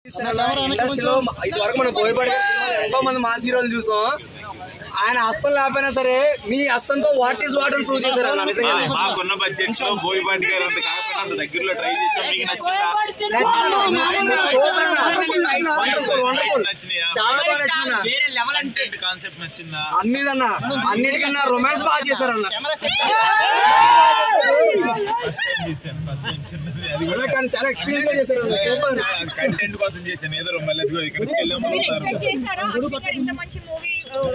ఇండస్ట్రీలో ఇదివరకు మనం బోయపాటి గారి సినిమాలో ఎంతో మంది మాస్ హీరోలు చూసాం ఆయన హస్తం లేకపోయినా సరే మీ హస్తంతో వాట్ ఈస్ వాట్ అని ప్రూవ్ చేశారు అన్న నిజంగానే మాకున్న బడ్జెట్ లో బోయపాటి గారు అంత కాకపోయినా అంత దగ్గరలో ట్రై చేసాం మీకు నచ్చిందా నచ్చినాయా చాలా బాగా నచ్చిందన్న వేరే లెవెల్ అంటే కంటెంట్ కాన్సెప్ట్ నచ్చిందా అన్నిదన్న అన్నిటికన్నా రొమాన్స్ బాగా చేశారన్న ఫస్ట్ టైం చేశాను ఫస్ట్ టైం చిన్నది అది కూడా అలా కానీ చాలా ఎక్స్పీరియన్స్ గా చేశారు సూపర్ కంటెంట్ కోసం చేశాను ఏదో మళ్ళీ అదిగో ఇక్కడికి వెళ్ళాము మీరు ఎక్స్పెక్ట్ చేశారా అక్షయ్ గారు ఇంత మంచి మూవీ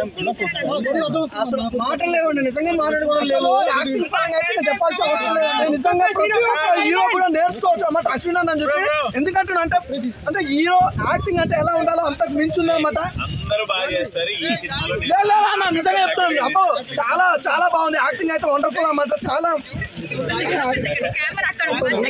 అసలు మాటలు లేవండి నిజంగా మాట్లాడుకోవడం లేవు యాక్టింగ్ పరంగా అయితే నేను చెప్పాల్సిన అవసరం లేదండి నిజంగా ప్రతి ఒక్క హీరో కూడా నేర్చుకోవచ్చు అన్నమాట అశ్విన్ అన్న అని చెప్పి ఎందుకంటున్నా అంటే అంటే హీరో యాక్టింగ్ అంటే ఎలా ఉండాలో అంతకు మించి ఉందన్నమాట అందరూ బాగా చేస్తారు ఈ సినిమాలో నేను- లే, లే, లే అన్న, నిజంగా చెప్తాను అబ్బో చాలా చాలా బాగుంది యాక్టింగ్ అయితే వండర్ఫుల్ అన్నమాట చాలా కెమెరా అక్కడ వన్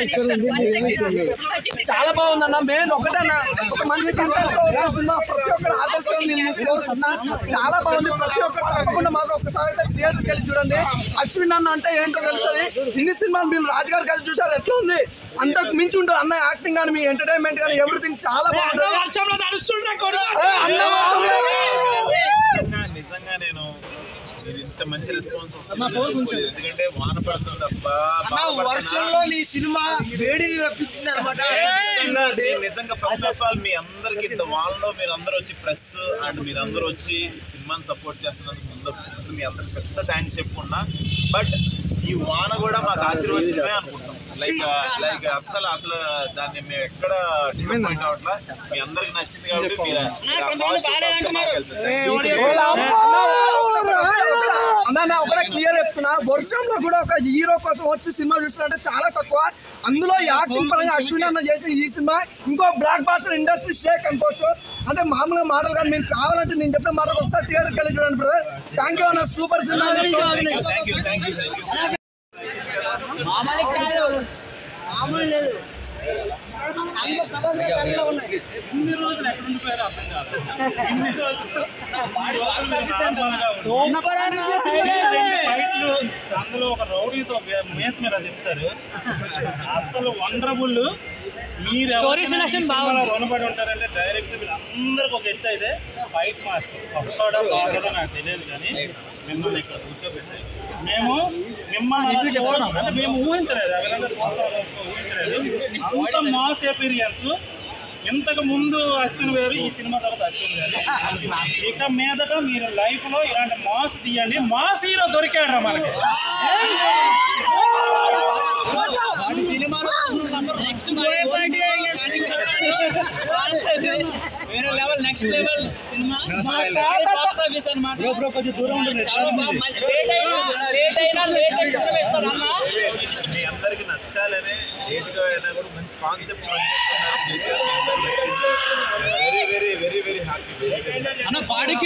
సెకండ్ చాలా బాగుందన్న మెయిన్ ఒకటేనా ఒక మంచి కంటెంట్ తో వచ్చే సినిమా ప్రతి ఒక్కరు ఆదర్శం నేను కోరుకుంటున్నా చాలా బాగుంది ప్రతి ఒక్కరు తప్పకుండా మాత్రం ఒకసారి అయితే థియేటర్కి వెళ్ళి చూడండి అశ్విన్ అన్న అంటే ఏంటో తెలుస్తుంది ఇన్ని సినిమాలు మీరు రాజుగారు కలిసి చూసారు ఎట్లా ఉంది అంతకు మించి ఉంటుంది అన్న యాక్టింగ్ కానీ మీ ఎంటర్టైన్మెంట్ కానీ ఎవ్రీథింగ్ చాలా బాగుంటుంది ఏ, అన్న బాగుంది. నిజంగా నిజంగా నేను మీరు ఇంత మంచి రెస్పాన్స్ వస్తుంది ఎందుకంటే వాన పడుతుంది తప్ప బాగా పడుతున్నా. వర్షంలో నీ సినిమా వేడిని రప్పించింది అనమాట నిజంగా అది నిజంగా ఫస్ట్ ఆఫ్ ఆల్ మీ అందరికి ఇంత వాళ్ళలో మీరు అందరూ వచ్చి ప్రెస్ అండ్ మీరు అందరూ వచ్చి సినిమాని సపోర్ట్ చేస్తున్నందుకు ముందు ముందు మీ అందరికి పెద్ద థ్యాంక్స్ చెప్పుకున్నా బట్ ఈ వాన కూడా మాకు ఆశీర్వచనమే అనుకుంటాం లైక్ లైక్ అస్సలు అసలు దాన్ని మేము ఎక్కడ డిసప్పాయింట్ అవట్లా మీ అందరికి నచ్చింది కాబట్టి మీరు మీరు ఆ positive thought తో మాకు వెళ్తుంది. అన్న ఒకటే క్లియర్ చెప్తున్నా వర్షంలో కూడా ఒక హీరో కోసం వచ్చి సినిమా చూసినట్టే చాలా తక్కువ అందులో యాక్టింగ్ పరంగా అశ్విన్ అన్న చేసిన ఈ సినిమా ఇంకో బ్లాక్ బాస్టర్ ఇండస్ట్రీ షేక్ అనుకోవచ్చు అంటే మామూలుగా మాటలు కానీ మీరు కావాలంటే నేను చెప్పిన మాట ఒకసారి థియేటర్కి వెళ్ళి చూడండి బ్రదర్ థ్యాంక్ యూ అన్న super cinema thank you thank you thank you మామూలు కాదు మామూలు లేదు ఇన్ని రోజులు ఎక్కడ ఉండిపోయారో అర్థం కాదు ఇన్ని రోజులు సూపర్ అన్న రెండు ఫైట్లు అందులో ఒక రౌడీతో మేస్ మీద చెప్తారు అసలు వండర్ఫుల్ మీరు Story selection బాగుంది. రుణపడి ఉంటారంటే డైరెక్ట్ మీరు అందరికి ఒక ఎత్తు అయితే ఫైట్ మాస్టర్ ఒక్కడా బాగుంటుందో నాకు తెలియదు కానీ మిమ్మల్ని ఇక్కడ కూర్చోబెట్టి మేము మిమ్మల్ని అలా చూడడం అంటే మేము ఊహించలేదు ఎవరైనా చూస్తారో ఊహించలేదు అంత మాస్ ఎపీరియన్స్ ఇంతకు ముందు అశ్విన్ వేరు ఈ సినిమా తర్వాత అశ్విన్ వేరు ఇక మీదట మీరు లైఫ్ లో ఇలాంటి మాస్ తీయండి మాస్ హీరో దొరికాడు రా మనకి వేరే level next level cinema box office అన్నమాట బ్రో కొంచెం దూరం ఉంటుంది చాలా బాగా మంచి- లేట్ అయినా లేట్ అయినా లేటెస్ట్ వేస్తారు అన్న మీ అందరికి నచ్చాలనే లేట్గా అయినా కూడా మంచి concept very very very very happy very very అన్న బాడీకి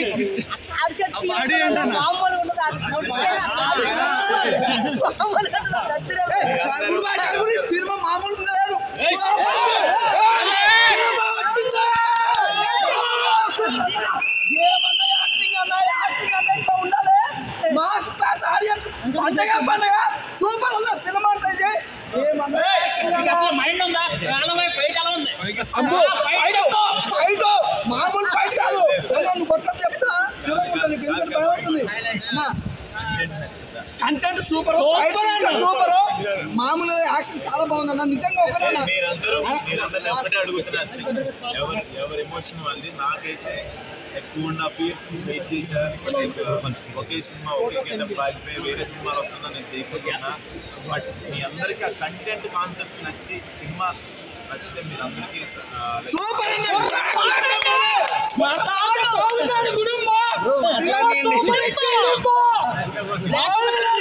సినిమా మామూలుగా లేదు ఏమన్నా యాక్టింగ్ అన్నా యాక్టింగ్ అన్నా ఇట్లా ఉండాలి మాస్ క్లాస్ ఆడియన్స్ పండగ పండగ సూపర్ ఉన్న సినిమా అంటే ఇది ఏమన్నా acting నీకు అన్నా? అసలు మైండ్ ఉందా ప్రాణమై ఫైట్ ఎలా ఉంది అబ్బో ఫైట్ ఫైట్ చెప్పు. ఫైట్ మామూలు ఫైట్ కాదు అదే నువ్వు కొట్ట చెప్తా దూరంగా ఉంటుంది నీకు ఎందుకంటే భయం అవుతుంది కంటెంట్ సూపర్ ఫైట్ సూపర్ మామూలు యాక్షన్ చాలా బాగుందన్న నిజంగా ఒకటేనా మీరందరూ మీరందరూ ఒకటే అడుగుతున్నారు ఎవరు ఎవరి ఎమోషన్ వాళ్ళది నాకైతే టూ అండ్ హాఫ్ ఇయర్స్ నుంచి వెయిట్ చేశాను లైక్ ఒకే సినిమా ఒకే గెటప్ ఆగిపోయి వేరే సినిమాలు వస్తుందా నేను చేయకపోతున్నా బట్ మీ అందరికీ ఆ కంటెంట్ కాన్సెప్ట్ నచ్చి సినిమా నచ్చితే మీరు అందరికీ సూపర్ మా తాత తోగుతాడు గుడుంబా అట్లాగే బాగుంది